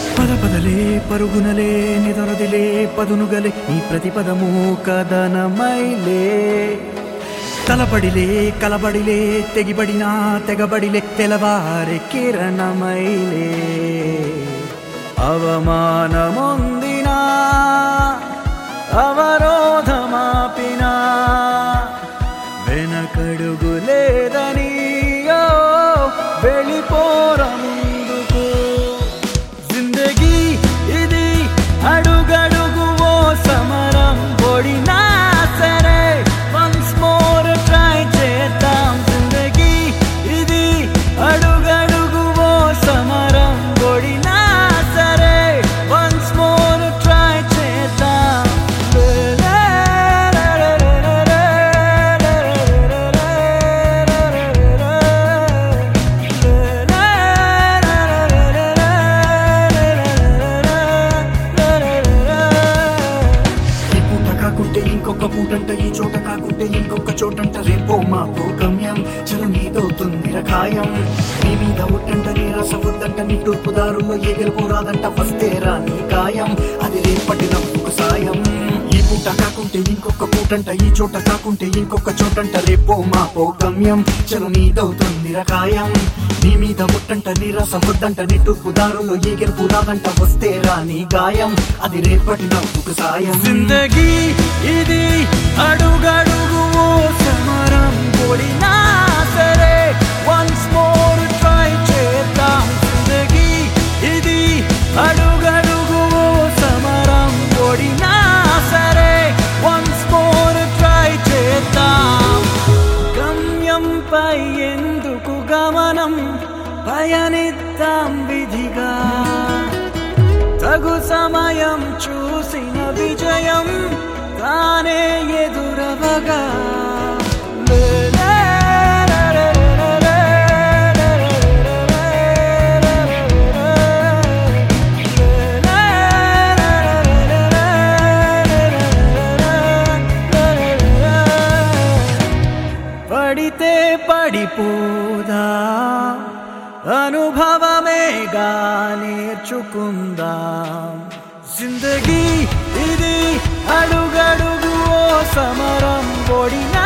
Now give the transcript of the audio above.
పద పదలే పరుగునలే నిదొరదిలే పదునుగలే నీ ప్రతిపదము కదనమైలే తలపడిలే కలబడిలే తెగిబడినా తెగబడిలే తెలవారే కిరణమైలే అవమానమొందినా అవరోధమాపినా వెనకడుగు లేదని ఓ వెళ్ళిపోర ముందుకు జిందగీ ఇది అడుగడుగు ఓ సమరం పొడినా సరే వన్స్ మోర్ ట్రై చేద్దాం జిందగీ ఇది అడుగడుగు ఓ సమరం పొడినా సరే వన్స్ మోర్ ట్రై చేద్దాం ఈ పూట కాకుంటే ఇంకొక పూటంట ఈ చోట కాకుంటే ఇంకొక చోటంట రేపో మాపో గమ్యం చలు నీదవుతుంది రకాయం నీ మీద ఒట్టంట నీ రసవద్దంట నీ తూర్పు దారుల్లో ఏ గెలుపు రాదంట వస్తే రా నీ గాయం అది రేపటి నవ్వుకు సాయం ఈ పూట కాకుంటే ఇంకొక పూటంట ఈ చోట కాకుంటే ఇంకొక చోటంట రేపో మాపో గమ్యం చలు నీదవుతుంది రకాయం నీ మీద ఒట్టంట నీ రసవద్దంట నీ తూర్పు దారుల్లో ఏ గెలుపు రాదంట వస్తే రా నీ గాయం అది రేపటి నవ్వుకు సాయం జిందగీ ఇది అడుగడుగు ఓ సమరం కొడినా సరే వన్స్ మోర్ ట్రై చేద్దాం జిందగీ ఇది అడుగడుగు ఓ సమరం కొడినా సరే వన్స్ మోర్ ట్రై చేద్దాం గమ్యంపై ఎందుకు గమనం పయనిద్దాం విధిగా తగు సమయం చూసిన విజయం తానే ఎదురవగా పడితే పడిపోదా అనుభవమేగా నేర్చుకుందాం జిందగీ ఇది అడుగడుగు ఓ సమరం పొడిన